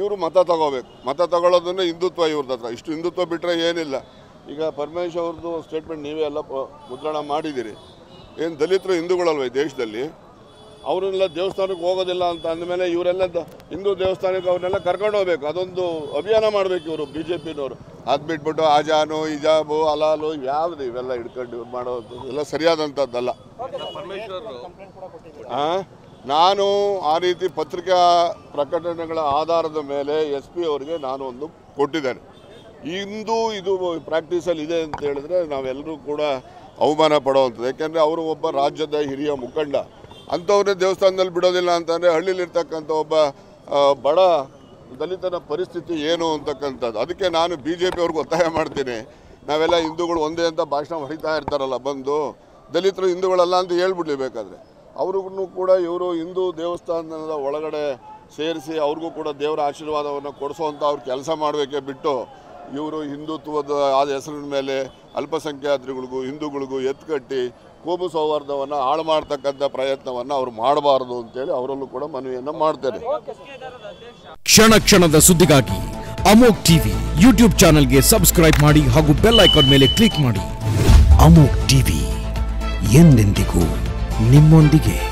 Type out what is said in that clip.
ಇವರು ಮತ ತಗೋಬೇಕು ಮತ ತಗೊಳ್ಳೋದನ್ನೇ ಹಿಂದುತ್ವ ಇವ್ರದ್ದು ಹತ್ರ ಇಷ್ಟು ಹಿಂದುತ್ವ ಬಿಟ್ಟರೆ ಏನಿಲ್ಲ ಈಗ ಪರಮೇಶ್ ಅವ್ರದ್ದು ಸ್ಟೇಟ್ಮೆಂಟ್ ನೀವೇ ಎಲ್ಲ ಪ- ಮುದ್ರಣ ಮಾಡಿದ್ದೀರಿ ಏನು ದಲಿತರು ಹಿಂದೂಗಳಲ್ವ ಈ ದೇಶದಲ್ಲಿ ಅವರೆಲ್ಲ ದೇವಸ್ಥಾನಕ್ಕೆ ಹೋಗೋದಿಲ್ಲ ಅಂತ ಅಂದಮೇಲೆ ಇವರೆಲ್ಲ ದ- ಹಿಂದೂ ದೇವಸ್ಥಾನಕ್ಕೆ ಅವ್ರನ್ನೆಲ್ಲ ಕರ್ಕೊಂಡು ಹೋಗ್ಬೇಕು ಅದೊಂದು ಅಭಿಯಾನ ಮಾಡಬೇಕು ಇವರು ಬಿ ಜೆ ಪಿನವರು ಅದು ಬಿಟ್ಬಿಟ್ಟು ಆಜಾನು ಇಜಾಬು ಅಲಾಲು ಯಾವ್ದು ಇವೆಲ್ಲ ಹಿಡ್ಕೊಂಡು ಇವ್ರು ಮಾಡೋದು ಎಲ್ಲ ಸರಿಯಾದಂಥದ್ದಲ್ಲ ಆ? ನಾನು ಆ ರೀತಿ ಪತ್ರಿಕಾ ಪ್ರಕಟಣೆಗಳ ಆಧಾರದ ಮೇಲೆ ಎಸ್ ಪಿ ಅವರಿಗೆ ನಾನು ಒಂದು ಕೊಟ್ಟಿದ್ದೇನೆ ಇಂದು ಇದು ಪ್ರಾಕ್ಟೀಸಲ್ಲಿ ಇದೆ ಅಂತ ಹೇಳಿದ್ರೆ ನಾವೆಲ್ಲರೂ ಕೂಡ ಅವಮಾನ ಪಡುವಂಥದ್ದು ಯಾಕೆಂದರೆ ಅವರು ಒಬ್ಬ ರಾಜ್ಯದ ಹಿರಿಯ ಮುಖಂಡ ಅಂಥವ್ರನ್ನೇ ದೇವಸ್ಥಾನದಲ್ಲಿ ಬಿಡೋದಿಲ್ಲ ಅಂತಂದರೆ ಹಳ್ಳಿಲಿರ್ತಕ್ಕಂಥ ಒಬ್ಬ ಆ, ಬಡ ದಲಿತನ ಪರಿಸ್ಥಿತಿ ಏನು ಅಂತಕ್ಕಂಥದ್ದು ಅದಕ್ಕೆ ನಾನು ಬಿ ಜೆ ಪಿಯವ್ರಿಗೆ ಒತ್ತಾಯ ಮಾಡ್ತೀನಿ ನಾವೆಲ್ಲ ಹಿಂದೂಗಳು ಒಂದೇ ಅಂತ ಭಾಷಣ ಹೊಡಿತಾ ಇರ್ತಾರಲ್ಲ ಬಂದು ದಲಿತರು ಹಿಂದೂಗಳಲ್ಲ ಅಂತ ಹೇಳ್ಬಿಡ್ಲಿ ಬೇಕಾದ್ರೆ ಅವ್ರಿಗೂ ಕೂಡ ಇವರು ಹಿಂದೂ ದೇವಸ್ಥಾನದ ಒಳಗಡೆ ಸೇರಿಸಿ ಅವ್ರಿಗೂ ಕೂಡ ದೇವರ ಆಶೀರ್ವಾದವನ್ನು ಕೊಡಿಸೋವಂಥ ಅವ್ರು ಕೆಲಸ ಮಾಡಬೇಕೇ ಬಿಟ್ಟು ಇವರು ಹಿಂದುತ್ವದ ಆದ ಹೆಸರಿನ ಮೇಲೆ ಅಲ್ಪಸಂಖ್ಯಾತರಿಗಳಿಗೂ ಹಿಂದೂಗಳಿಗೂ ಎತ್ಕಟ್ಟಿ ಕೋಮು ಸೌಹಾರ್ದವನ್ನು ಹಾಳು ಮಾಡ್ತಕ್ಕಂಥ ಪ್ರಯತ್ನವನ್ನು ಅವ್ರು ಮಾಡಬಾರ್ದು ಅಂತೇಳಿ ಅವರಲ್ಲೂ ಕೂಡ ಮನವಿಯನ್ನು ಮಾಡ್ತೇನೆ ಕ್ಷಣ ಕ್ಷಣದ ಸುದ್ದಿಗಾಗಿ ಅಮೋಕ್ ಟಿವಿ ಯೂಟ್ಯೂಬ್ ಚಾನೆಲ್ಗೆ ಸಬ್ಸ್ಕ್ರೈಬ್ ಮಾಡಿ ಹಾಗೂ ಬೆಲ್ ಐಕಾನ್ ಮೇಲೆ ಕ್ಲಿಕ್ ಮಾಡಿ ಅಮೋಕ್ ಟಿವಿ ಎಂದೆಂದಿಗೂ ನಿಮ್ಮೊಂದಿಗೆ